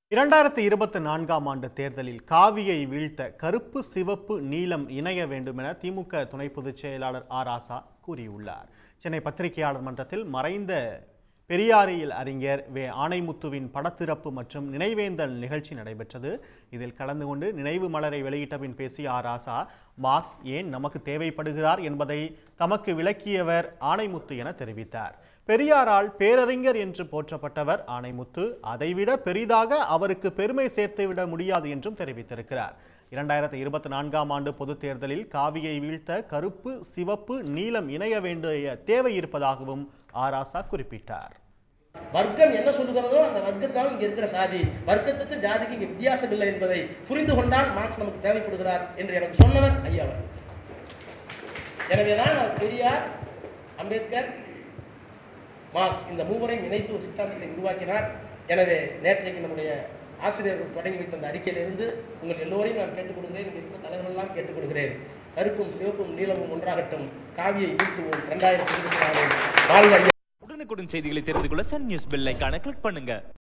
இரண்டாயிரத்தி இருபத்தி நான்காம் ஆண்டு தேர்தலில் காவியை வீழ்த்த கருப்பு சிவப்பு நீலம் இணைய வேண்டும் என திமுக துணை பொதுச் செயலாளர் ஆர் ஆசா கூறியுள்ளார் சென்னை பத்திரிகையாளர் மன்றத்தில் மறைந்த பெரியாரியல் அறிஞர் வே ஆணைமுத்துவின் படத்திறப்பு மற்றும் நினைவேந்தல் நிகழ்ச்சி நடைபெற்றது இதில் கலந்து கொண்டு நினைவு மலரை வெளியிட்ட பின் பேசிய ஆர் ஆசா மார்க்ஸ் ஏன் நமக்கு தேவைப்படுகிறார் என்பதை தமக்கு விளக்கியவர் ஆணைமுத்து என தெரிவித்தார் பெரியாரால் பேரறிஞர் என்று போற்றப்பட்டவர் ஆணைமுத்து அதைவிட பெரிதாக அவருக்கு பெருமை சேர்த்துவிட முடியாது என்றும் தெரிவித்திருக்கிறார் இரண்டாயிரத்தி இருபத்தி நான்காம் ஆண்டு பொதுத் தேர்தலில் காவியை வீழ்த்த கருப்பு சிவப்பு நீலம் இணைய வேண்டிய தேவை இருப்பதாகவும் ஆராசா குறிப்பிட்டார் வர்க்கம் என்ன சொல்லுகிறதோ அந்த வர்க்கத்தான் இங்க இருக்கிற சாதி வர்க்கத்துக்கு ஜாதிக்கு இங்க வித்தியாசம் இல்லை என்பதை புரிந்து கொண்டால் மார்க்ஸ் நமக்கு தேவைப்படுகிறார் என்று எனக்கு சொன்னவர் ஐயா அவர் எனவேதான் அவர் பெரியார் அம்பேத்கர் மார்க்ஸ் இந்த மூவரையும் இணைத்து ஒரு சித்தாந்தத்தை உருவாக்கினார் எனவே நேற்றைக்கு நம்முடைய ஆசிரியர்கள் தொடங்கி வைத்த அந்த அறிக்கையிலிருந்து உங்கள் எல்லோரையும் நான் கேட்டுக் கொடுக்கிறேன் இங்கே இருக்கிற தலைவர்களெல்லாம் கேட்டுக் கொடுக்கிறேன் கருப்பும் சிவப்பும் நீளமும் ஒன்றாகட்டும் காவியை வீழ்த்துவோம் இரண்டாயிரத்தி இருபத்தி நாலு வாழ்க ஐயா. உடனுக்குடன் செய்திகளை தெரிந்து கொள்ள சன் நியூஸ் பெல் ஐகானை கிளிக் பண்ணுங்க